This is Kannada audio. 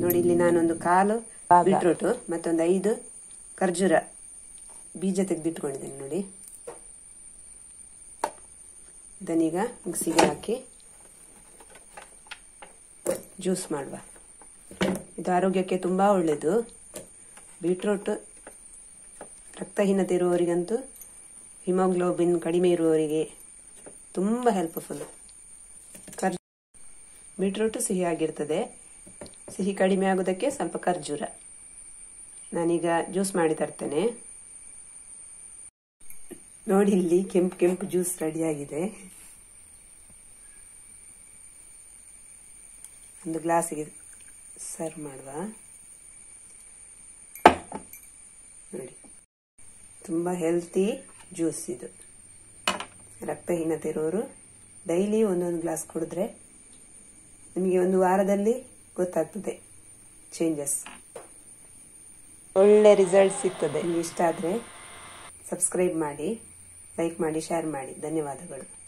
ನೋಡಿ ಇಲ್ಲಿ ನಾನೊಂದು ಕಾಲು ಬೀಟ್ರೂಟ್ ಮತ್ತೊಂದು ಐದು ಖರ್ಜೂರ ಬೀಜ ತೆಗೆದಿಟ್ಕೊಂಡಿದ್ದೇನೆ ನೋಡಿ ಇದನ್ನೀಗ ಮಿಕ್ಸಿಗೆ ಹಾಕಿ ಜ್ಯೂಸ್ ಮಾಡುವ ಇದು ಆರೋಗ್ಯಕ್ಕೆ ತುಂಬಾ ಒಳ್ಳೆಯದು ಬೀಟ್ರೂಟ್ ರಕ್ತಹೀನತೆ ಇರುವವರಿಗಂತೂ ಹಿಮೋಗ್ಲೋಬಿನ್ ಕಡಿಮೆ ಇರುವವರಿಗೆ ತುಂಬ ಹೆಲ್ಪ್ಫುಲ್ ಖರ್ಜು ಬೀಟ್ರೂಟ್ ಸಿಹಿಯಾಗಿರ್ತದೆ ಸಿಹಿ ಕಡಿಮೆ ಆಗೋದಕ್ಕೆ ಸ್ವಲ್ಪ ಖರ್ಜೂರ ನಾನೀಗ ಜ್ಯೂಸ್ ಮಾಡಿ ತರ್ತೇನೆ ನೋಡಿ ಇಲ್ಲಿ ಕೆಂಪು ಕೆಂಪು ಜ್ಯೂಸ್ ರೆಡಿಯಾಗಿದೆ ಒಂದು ಗ್ಲಾಸಿಗೆ ಸರ್ವ್ ಮಾಡುವ ನೋಡಿ ತುಂಬ ಹೆಲ್ತಿ ಜ್ಯೂಸ್ ಇದು ರಕ್ತಹೀನತೆ ಇರೋರು ಡೈಲಿ ಒಂದೊಂದು ಗ್ಲಾಸ್ ಕುಡಿದ್ರೆ ನಿಮಗೆ ಒಂದು ವಾರದಲ್ಲಿ ಗೊತ್ತಾಗ್ತದೆ ಚೇಂಜಸ್ ಒಳ್ಳೆ ರಿಸಲ್ಟ್ ಸಿಗ್ತದೆ ನಿಮಗೆ ಇಷ್ಟ ಆದರೆ ಸಬ್ಸ್ಕ್ರೈಬ್ ಮಾಡಿ ಲೈಕ್ ಮಾಡಿ ಶೇರ್ ಮಾಡಿ ಧನ್ಯವಾದಗಳು